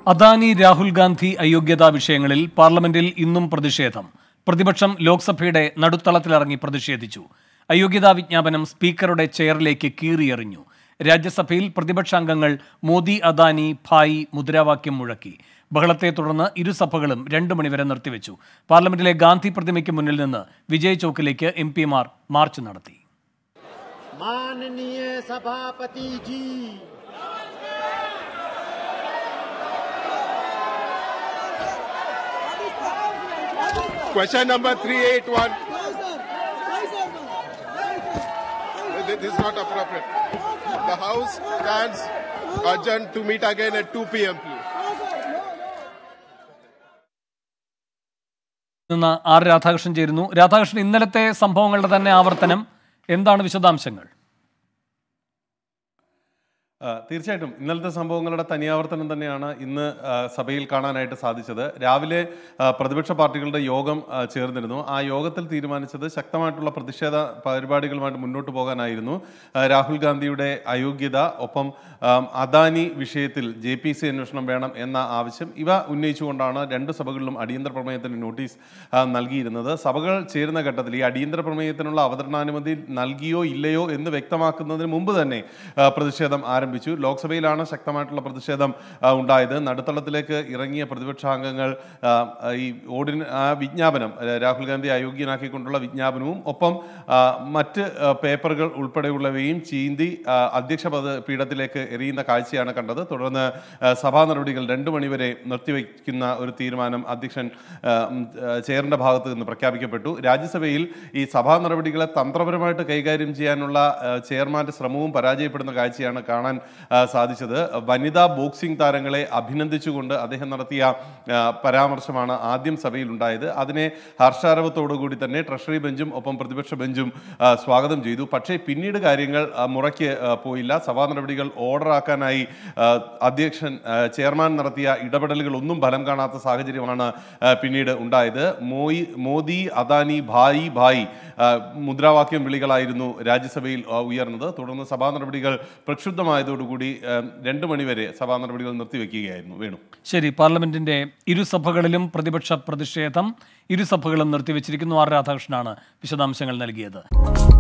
അദാനി രാഹുൽ ഗാന്ധി അയോഗ്യതാ വിഷയങ്ങളിൽ പാർലമെന്റിൽ ഇന്നും പ്രതിഷേധം പ്രതിപക്ഷം ലോക്സഭയുടെ നടുത്തളത്തിലിറങ്ങി പ്രതിഷേധിച്ചു അയോഗ്യതാ വിജ്ഞാപനം സ്പീക്കറുടെ ചെയറിലേക്ക് കീറിയെറിഞ്ഞു രാജ്യസഭയിൽ പ്രതിപക്ഷാംഗങ്ങൾ മോദി അദാനി ഭായ് മുദ്രാവാക്യം മുഴക്കി ബഹളത്തെ തുടർന്ന് ഇരുസഭകളും രണ്ടു മണിവരെ നിർത്തിവെച്ചു പാർലമെന്റിലെ ഗാന്ധി പ്രതിമയ്ക്ക് മുന്നിൽ നിന്ന് വിജയ് ചോക്കിലേക്ക് എം പിമാർ മാർച്ച് നടത്തി माननीय सभापति जी Question number 381. This is not appropriate. The House stands adjourned to meet again at 2 p.m. please. നിന്ന് ആർ രാധാകൃഷ്ണൻ ചേരുന്നു രാധാകൃഷ്ണൻ ഇന്നലത്തെ സംഭവങ്ങളുടെ തന്നെ ആവർത്തനം എന്താണ് വിശദാംശങ്ങൾ ആ, തീർച്ചയായിട്ടും ഇന്നലത്തെ സംഭവങ്ങളുടെ തനിയാവർത്തനം തന്നെയാണ് ഇന്ന് ആ, സഭയിൽ കാണാനായിട്ട് സാധിച്ചത് രാവിലെ ആ, പ്രതിപക്ഷ പാർട്ടികളുടെ യോഗം ആ, ചേർന്നിരുന്നു ആ യോഗത്തിൽ തീരുമാനിച്ചത് ശക്തമായിട്ടുള്ള പ്രതിഷേധ പരിപാടികളുമായിട്ട് മുന്നോട്ട് പോകാനായിരുന്നു ആ, രാഹുൽ ഗാന്ധിയുടെ അയോഗ്യത ഒപ്പം ആ, അദാനി വിഷയത്തിൽ ജെ പി സി അന്വേഷണം വേണം എന്ന ആവശ്യം ഇവ ഉന്നയിച്ചുകൊണ്ടാണ് രണ്ട് സഭകളിലും അടിയന്തര പ്രമേയത്തിന് നോട്ടീസ് ആ, നൽകിയിരുന്നത് സഭകൾ ചേരുന്ന ഘട്ടത്തിൽ ഈ അടിയന്തര പ്രമേയത്തിനുള്ള അവതരണാനുമതി നൽകിയോ ഇല്ലയോ എന്ന് വ്യക്തമാക്കുന്നതിന് മുമ്പ് തന്നെ ആ, പ്രതിഷേധം ആരംഭിച്ചു ലോക്സഭയിലാണ് ശക്തമായിട്ടുള്ള പ്രതിഷേധം ആ, ഉണ്ടായത് നടുത്തളത്തിലേക്ക് ഇറങ്ങിയ പ്രതിപക്ഷാംഗങ്ങൾ ആ, ഈ ഓർഡിന ആ വിജ്ഞാപനം ആ, രാഹുൽ ഗാന്ധി അയോഗ്യനാക്കിക്കൊണ്ടുള്ള വിജ്ഞാപനവും ഒപ്പം ആ, മറ്റ് ആ, പേപ്പറുകൾ ഉൾപ്പെടെയുള്ളവയും ചീന്തി ആ, അധ്യക്ഷ പദ പീഠത്തിലേക്ക് എറിയുന്ന കാഴ്ചയാണ് കണ്ടത് തുടർന്ന് ആ, സഭാ നടപടികൾ രണ്ടു മണിവരെ നിർത്തിവെക്കുന്ന ഒരു തീരുമാനം അധ്യക്ഷൻ ആ, ഉം, ആ, ചെയറിന്റെ ഭാഗത്ത് നിന്ന് പ്രഖ്യാപിക്കപ്പെട്ടു രാജ്യസഭയിൽ ഈ സഭാ നടപടികളെ തന്ത്രപരമായിട്ട് കൈകാര്യം ചെയ്യാനുള്ള ആ, ചെയർമാന്റെ ശ്രമവും പരാജയപ്പെടുന്ന കാഴ്ചയാണ് കാണാൻ ആ, സാധിച്ചത് വനിതാ ബോക്സിംഗ് താരങ്ങളെ അഭിനന്ദിച്ചുകൊണ്ട് അദ്ദേഹം നടത്തിയ ആ, പരാമർശമാണ് ആദ്യം സഭയിൽ ഉണ്ടായത് അതിനെ ഹർഷാരവത്തോടുകൂടി തന്നെ ട്രഷറി ബെഞ്ചും ഒപ്പം പ്രതിപക്ഷ ബെഞ്ചും ആ, സ്വാഗതം ചെയ്തു പക്ഷേ പിന്നീട് കാര്യങ്ങൾ ആ, മുറയ്ക്ക് ആ, പോയില്ല സഭാ നടപടികൾ ഓർഡറാക്കാനായി ആ, അധ്യക്ഷൻ ആ, ചെയർമാൻ നടത്തിയ ഇടപെടലുകൾ ഒന്നും ഫലം കാണാത്ത സാഹചര്യമാണ് ആ, പിന്നീട് ഉണ്ടായത് മോയി മോദി അദാനി ഭായി ഭായി ആ, മുദ്രാവാക്യം വിളികളായിരുന്നു രാജ്യസഭയിൽ ആ, ഉയർന്നത് തുടർന്ന് സഭാ നടപടികൾ പ്രക്ഷുബ്ധമായതോടുകൂടി ആ, രണ്ട് മണിവരെ സഭാ നടപടികൾ നിർത്തിവെക്കുകയായിരുന്നു വേണു ശരി പാർലമെന്റിന്റെ ഇരുസഭകളിലും പ്രതിപക്ഷ പ്രതിഷേധം ഇരുസഭകളും നിർത്തിവെച്ചിരിക്കുന്നു ആർ രാധാകൃഷ്ണനാണ് വിശദാംശങ്ങൾ നൽകിയത്